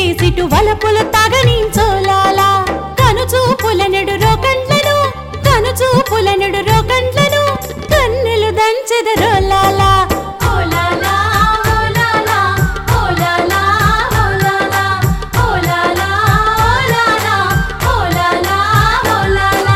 situ వలపులు తగనించోలాలా కనుచూపుల నెడు రోకండ్లను కనుచూపుల నెడు రోకండ్లను కన్నులు దంచెదరోలాలా ఓలాలా ఓలాలా ఓలాలా ఓలాలా ఓలాలా ఓలాలా ఓలాలా ఓలాలా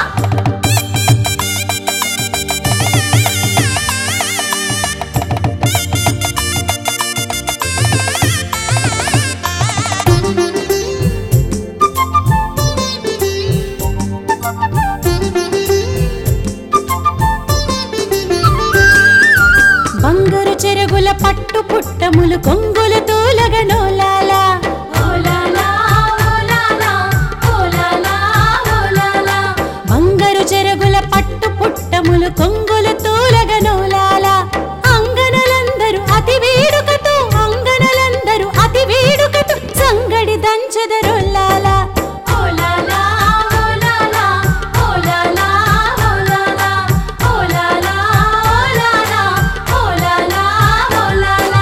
బంగారు చెరుగుల పట్టు పుట్టములు కొంగులు తూలగనోలాలా ఓలాలా ఓలాలా ఓలాలా ఓలాలా బంగారు చెరుగుల పట్టు పుట్టములు కొంగులు తూలగనోలాలా అంగనలందరూ అతి వేడుకతో అంగనలందరూ అతి వేడుకతో సంగడి దంచెదరొల్లాలా ఓలాలా ఓలాలా ఓలాలా ఓలాలా ఓలాలా ఓలాలా ఓలాలా ఓలాలా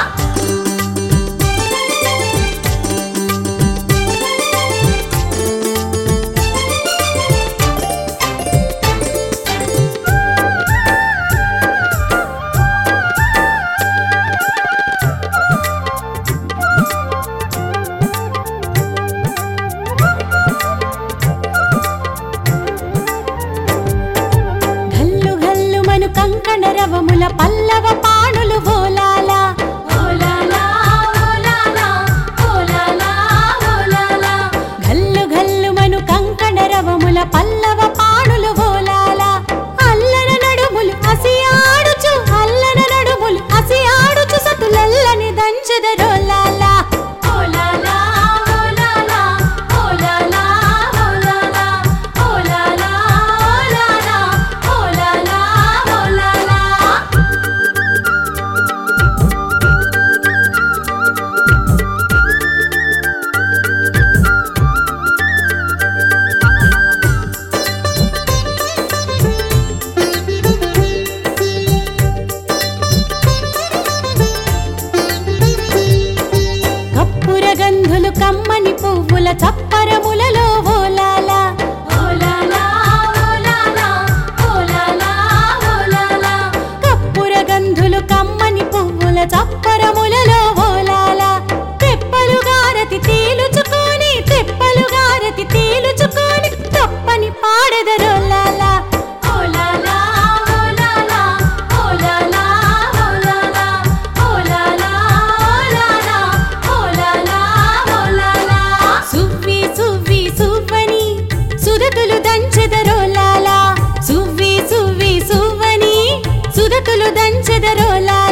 గల్లు గల్లు మను కంకణ రవముల పల్లవ పాణులు ఓలాలా ఓలాలా ఓలాలా ఓలాలా ఓలాలా గల్లు గల్లు మను కంకణ రవముల పల్లవ పాణులు ఓలాలా అల్లన నడుములు అసియాడుచు అల్లన నడుములు అసియాడుచు సతులల్లని దంచెదరోలాలా ఓలాలా ఓలాలా ఓలాలా ఓలాలా ఓలాలా ఓలాలా ఓలాలా ఓలాలా కప్పుర గంధులు కమ్మని పువ్వుల చప్పరములలో ఓలాలా ఓలాలా ఓలాలా ఓలాలా ఓలాలా కప్పుర గంధులు కమ్మని పువ్వుల చప్పరములలో ఓలాలా తెప్పలు గారతి తేలుచుకొని తెప్పలు గారతి తేలుచుకొని తప్పని పాడెదరొల్లాలా ఓలాలా ఓలాలా ఓలాలా ఓలాలా ఓలాలా ఓలాలా ఓలాలా ఓలాలా సువ్వి సువ్వి సువ్వని సుదతులు దంచెదరోలాలా సువ్వి సువ్వి సువ్వని సుదతులు దంచెదరోలాలా